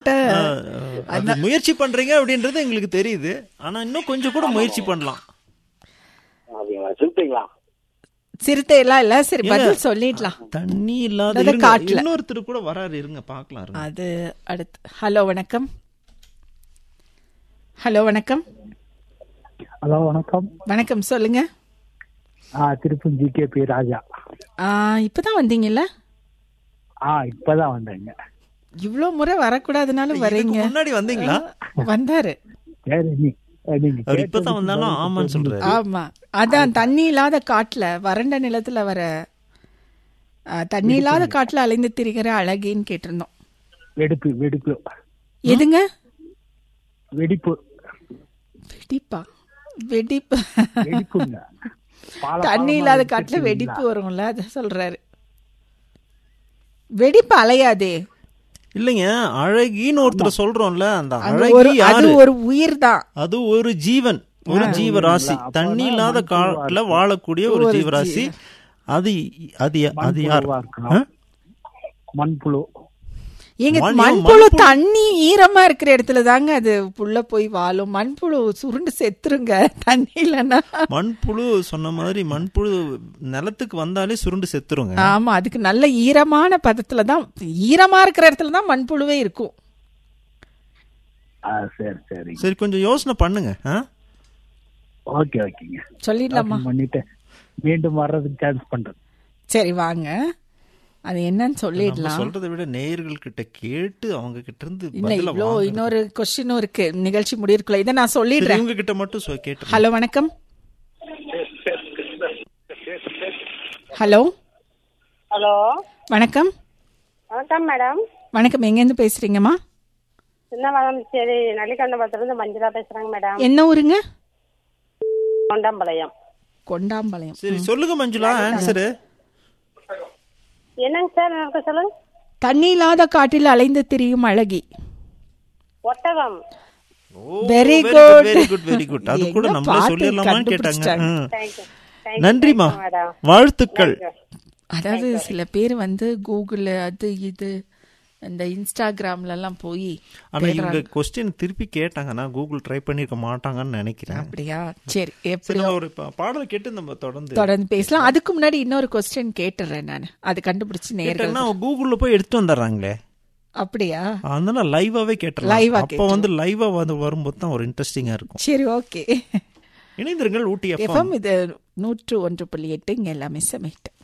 கரெக்டா அது முயற்சி பண்றீங்க அப்படின்றது எங்களுக்கு தெரியுது ஆனா இன்னும் கொஞ்சம் கூட முயற்சி பண்ணலாம் அப்படிங்களா சிரிப்பீங்களா சிறுத்தை எல்லாம் இல்ல சரி பதில் சொல்லிடலாம் தண்ணி இல்லாத அதாவது இருங்க, காட்டுல. இன்னொருத்தர் கூட வராரு இருங்க பாக்கலாம் இருங்க அது அடுத்து ஹலோ வணக்கம் ஹலோ வணக்கம் ஹலோ வணக்கம் வணக்கம் சொல்லுங்க ஆ திருப்பூர் கே பி ராஜா ஆ, இப்பதான் வந்தீங்கல்ல ஆ இப்பதான் வந்தேங்க இவ்ளோ முறை வரக்கூடாதுனாலும் இதுக்கு வரீங்க முன்னாடி வந்தீங்களா வந்தாரு சரி நீ நீங்க அவர் இப்பதான் கேட்டதுக்கு வந்தாலும் பதில் ஆமான்னு சொல்றாரு ஆமா அதான் தண்ணி இல்லாத காட்டுல வறண்ட நிலத்துல வர ஆ, தண்ணி இல்லாத காட்டுல அலைந்து திரிகிற அழகின்னு கேட்டிருந்தோம் வெடிப்பு வெடிப்பு எதுங்க வெடிப்பு வெடிப்பா வெடிப்பு வெடிப்புங்க பால தண்ணி பாலமா இல்லாத வெடிச்சிட்டு காட்டுல இருக்கீங்களா? வெடிப்பு வரும்ல அத சொல்றாரு வெடிப்பு அலையாதே இல்லைங்க அழகின்னு ஒருத்தர் சொல்றோம்ல அந்த அது அழகி ஒரு அது யாரு ஒரு உயிர் தான் அது ஒரு ஜீவன் ஒரு ஜீவராசி தண்ணி இல்லாத காட்டுல வாழக்கூடிய ஒரு ஜீவராசி அது அது அது யார் மண்புழுவா இருக்கலாம். மண்புழு எங்க மண்- மண்புழு தண்ணி ஈரமா இருக்கிற இடத்துல தாங்க அது புள்ள போய் வாழும் மண்புழு சுருண்டு செத்துருங்க தண்ணி இல்லைன்னா மண்புழு சொன்ன மாதிரி மண்புழு நிலத்துக்கு வந்தாலே சுருண்டு செத்துருங்க ஆமா அதுக்கு நல்ல ஈரமான பதத்துல தான் ஈரமா இருக்கிற இடத்துல தான் மண்புழுவே இருக்கும் ஆ சரி சரி சரி கொஞ்சம் யோசனை பண்ணுங்க ஆ? ஓகே ஓகேங்க சொல்லிடலாமா பண்ணிட்டு மீண்டும் வர்றதுக்கு சான்ஸ் பண்றேன் சரி வாங்க அது என்னன்னு நம்ம சொல்லிடலாம் சொல்றதை விட நேயர்கள் கிட்ட கேட்டு அவங்க கிட்ட இருந்து இல்ல பதில இவ்வளோ வாங்குறது. இன்னொரு கொஸ்டினும் இருக்கு நிகழ்ச்சி முடியிருக்குள்ள இதை நான் சரி, சொல்லிடுறேன் இவங்க கிட்ட மட்டும் சொ- கேட்டு ஹலோ வணக்கம் ஹலோ ஹலோ வணக்கம் வணக்கம் மேடம் வணக்கம் எங்கேருந்து பேசுறீங்கம்மா சின்ன மேடம் சரி நல்லிக்கண்டபுரத்துலேருந்து மஞ்சுளா பேசுகிறேங்க மேடம் என்ன ஊருங்க கொண்டாம்பாளையம் கொண்டாம்பாளையம் சரி சொல்லுங்க மஞ்சுளா ஆன்சரு என்னங்க சார் எனக்கு சொல்லுங்க தண்ணி இல்லாத காட்டில் அலைந்து திரியும் அழகி ஒட்டகம் Very very good. Very good very good அது கூட என்ன நம்மளே பார்த்து சொல்லிடலாமான்னு கேட்டாங்க கண்டுபிடிச்சிட்டாங்க. ம். தேங்க்யூ நன்றிமா மேடம் வாழ்த்துக்கள் அதாவது சில பேர் வந்து கூகுள் அது இது இந்த இன்ஸ்டாகிராம்ல எல்லாம் போய் ஆனா இவங்க கொஸ்டின் திருப்பி கேட்டாங்கன்னா கூகுள் ட்ரை பண்ணிருக்க மாட்டாங்கன்னு நினைக்கிறேன் அப்படியா சரி சரி எப்படி நம்ம ஒரு பா- பாடல் கேட்டு நம்ம தொடர்ந்து தொடர்ந்து பேசலாம் அதுக்கு முன்னாடி இன்னொரு கொஸ்டின் கேட்டுறேன் நான் அது கண்டுபிடிச்சு நேர்கள் கேட்டோம்னா கூகுள்ல போய் எடுத்து வந்துடுறாங்களே அப்படியா அதனால லைவாவே Live கேட்டலாம் ஆ அப்ப வந்து லைவா வந்து வரும்போது தான் ஒரு இன்ட்ரெஸ்டிங்கா இருக்கும் சரி ஓகே இணைந்திருங்கள் ஊட்டி எஃப்எம் எஃப்எம் இது நூற்று ஒன்று புள்ளி எட்டு இங்க எல்லாமே சமைட்டு